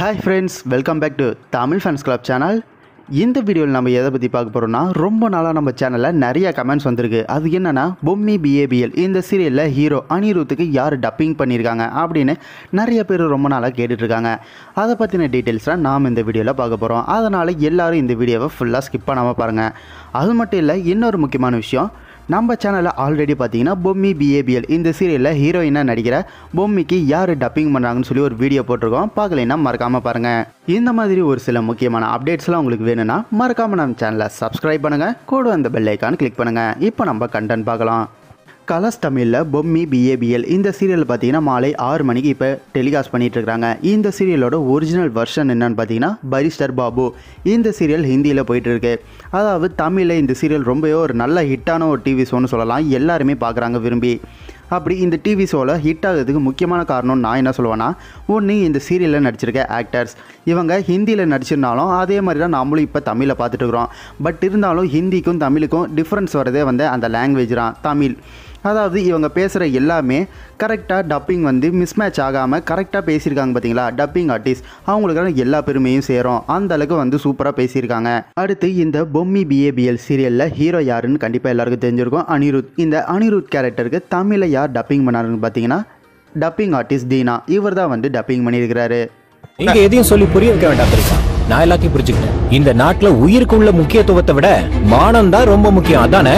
hi friends welcome back to Tamil fans club channel இந்த வீடியோவில் நம்ம எதை பற்றி பார்க்க போகிறோம்னா ரொம்ப நாளாக நம்ம சேனலில் நிறைய கமெண்ட்ஸ் வந்திருக்கு அது என்னென்னா பொம்மி பிஏபிஎல் இந்த சீரியலில் ஹீரோ அனிருத்துக்கு யார் டப்பிங் பண்ணியிருக்காங்க அப்படின்னு நிறைய பேர் ரொம்ப நாளாக கேட்டுட்ருக்காங்க அதை பற்றின டீட்டெயில்ஸ்லாம் நாம் இந்த வீடியோவில் பார்க்க போகிறோம் அதனால் எல்லாரும் இந்த வீடியோவை ஃபுல்லாக ஸ்கிப் பண்ணாமல் பாருங்கள் அது மட்டும் இல்லை இன்னொரு முக்கியமான விஷயம் நம்ம சேனலில் ஆல்ரெடி பார்த்தீங்கன்னா பொம்மி பிஏபிஎல் இந்த சீரியலில் ஹீரோயினாக நடிக்கிற பொம்மிக்கு யார் டப்பிங் பண்ணுறாங்கன்னு சொல்லி ஒரு வீடியோ போட்டிருக்கோம் பார்க்கலைன்னா மறக்காமல் பாருங்கள் இந்த மாதிரி ஒரு சில முக்கியமான அப்டேட்ஸ்லாம் உங்களுக்கு வேணும்னா மறக்காமல் நம்ம சேனலை சப்ஸ்கிரைப் பண்ணுங்கள் கூட அந்த பெல் ஐக்கான் கிளிக் பண்ணுங்கள் இப்போ நம்ம கண்டென்ட் பார்க்கலாம் கலர்ஸ் தமிழில் பொம்மி பிஏபிஎல் இந்த சீரியல் பார்த்தீங்கன்னா மாலை ஆறு மணிக்கு இப்போ டெலிகாஸ்ட் பண்ணிட்டு இருக்காங்க இந்த சீரியலோட ஒரிஜினல் வெர்ஷன் என்னன்னு பார்த்தீங்கன்னா பரிஸ்டர் பாபு இந்த சீரியல் ஹிந்தியில் போயிட்டு இருக்கு அதாவது தமிழில் இந்த சீரியல் ரொம்பவே ஒரு நல்ல ஹிட்டான ஒரு டிவி ஷோன்னு சொல்லலாம் எல்லாருமே பார்க்குறாங்க விரும்பி அப்படி இந்த டிவி ஷோவில் ஹிட் ஆகிறதுக்கு முக்கியமான காரணம் நான் என்ன சொல்லுவேன்னா ஒன்று இந்த சீரியலில் நடிச்சிருக்க ஆக்டர்ஸ் இவங்க ஹிந்தியில் நடிச்சிருந்தாலும் அதே மாதிரி தான் நம்மளும் இப்போ தமிழில் பார்த்துட்டு இருக்கிறோம் பட் இருந்தாலும் ஹிந்திக்கும் தமிழுக்கும் டிஃப்ரென்ஸ் வரதே வந்து அந்த லாங்குவேஜ் தான் தமிழ் அதாவது இவங்க பேசுகிற எல்லாமே கரெக்டாக டப்பிங் வந்து மிஸ்மேட்ச் ஆகாமல் கரெக்டாக பேசியிருக்காங்க பார்த்தீங்களா டப்பிங் ஆர்டிஸ்ட் அவங்களுக்கான எல்லா பெருமையும் சேரும் அந்த அளவுக்கு வந்து சூப்பராக பேசியிருக்காங்க அடுத்து இந்த பொம்மி பிஏபிஎல் சீரியலில் ஹீரோ யாருன்னு கண்டிப்பாக எல்லாருக்கும் தெரிஞ்சிருக்கும் அனிருத் இந்த அனிருத் கேரக்டருக்கு தமிழில் யார் டப்பிங் பண்ணாருன்னு பார்த்தீங்கன்னா டப்பிங் ஆர்டிஸ்ட் தீனா இவர் தான் வந்து டப்பிங் பண்ணியிருக்கிறாரு நீங்க எதையும் சொல்லி புரிய வைக்க வேண்டாம் தெரியுமா நான் எல்லாத்தையும் புரிஞ்சுக்கிட்டேன் இந்த நாட்டுல உயிருக்கு உள்ள முக்கியத்துவத்தை விட மானம் தான் ரொம்ப முக்கியம் அதானே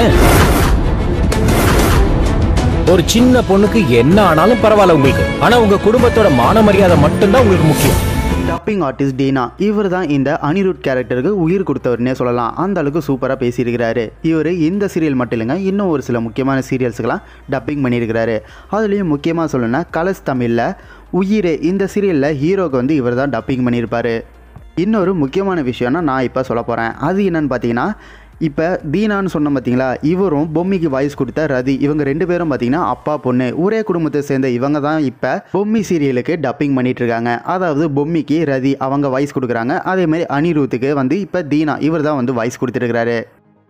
ஒரு சின்ன பொண்ணுக்கு என்ன ஆனாலும் பரவாயில்ல உங்களுக்கு ஆனா உங்க குடும்பத்தோட மான மரியாதை மட்டும்தான் உங்களுக்கு முக்கியம் டப்பிங் ஆர்டிஸ்ட் டீனா இவர் தான் இந்த அனிருத் கேரக்டருக்கு உயிர் கொடுத்தவர்னே சொல்லலாம் அந்த அளவுக்கு சூப்பராக பேசியிருக்கிறாரு இவர் இந்த சீரியல் மட்டும் இல்லைங்க இன்னும் ஒரு சில முக்கியமான சீரியல்ஸுக்கெல்லாம் டப்பிங் பண்ணியிருக்கிறாரு அதுலேயும் முக்கியமாக சொல்லணும்னா கலர்ஸ் தமிழில் உயிரே இந்த சீரியலில் ஹீரோக்கு வந்து இவர் தான் டப்பிங் பண்ணியிருப்பாரு இன்னொரு முக்கியமான விஷயம்னா நான் இப்போ சொல்ல போகிறேன் அது என்னன்னு பார்த்தீங்கன்னா இப்போ தீனான்னு சொன்ன பார்த்தீங்களா இவரும் பொம்மிக்கு வாய்ஸ் கொடுத்த ரதி இவங்க ரெண்டு பேரும் பார்த்தீங்கன்னா அப்பா பொண்ணு ஒரே குடும்பத்தை சேர்ந்த இவங்க தான் இப்போ பொம்மி சீரியலுக்கு டப்பிங் பண்ணிட்டு இருக்காங்க அதாவது பொம்மிக்கு ரதி அவங்க வாய்ஸ் கொடுக்குறாங்க அதே மாதிரி அனிருத்துக்கு வந்து இப்போ தீனா இவர் தான் வந்து வாய்ஸ் கொடுத்துருக்கிறாரு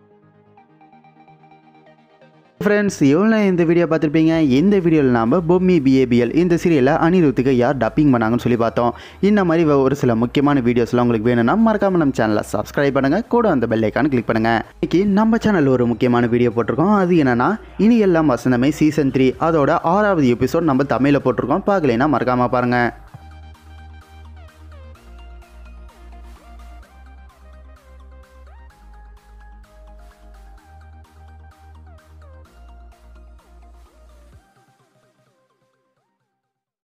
ஃப்ரெண்ட்ஸ் எவ்வளோ இந்த வீடியோ பார்த்துருப்பீங்க இந்த வீடியோவில் நாம் பொம்மி பிஏபிஎல் இந்த சீரியலில் அனிருத்துக்கு யார் டப்பிங் பண்ணாங்கன்னு சொல்லி பார்த்தோம் இந்த மாதிரி வ- ஒரு சில முக்கியமான வீடியோஸ்லாம் உங்களுக்கு வேணும்னா மறக்காம நம்ம சேனலை சப்ஸ்கிரைப் பண்ணுங்கள் கூட அந்த பெல் ஐக்கான் கிளிக் பண்ணுங்கள் இன்னைக்கு நம்ம சேனலில் ஒரு முக்கியமான வீடியோ போட்டிருக்கோம் அது என்னன்னா இனி எல்லாம் வசந்தமே சீசன் த்ரீ அதோட ஆறாவது எபிசோட் நம்ம தமிழில் போட்டிருக்கோம் பார்க்கலைன்னா மறக்காமல் பாருங்கள்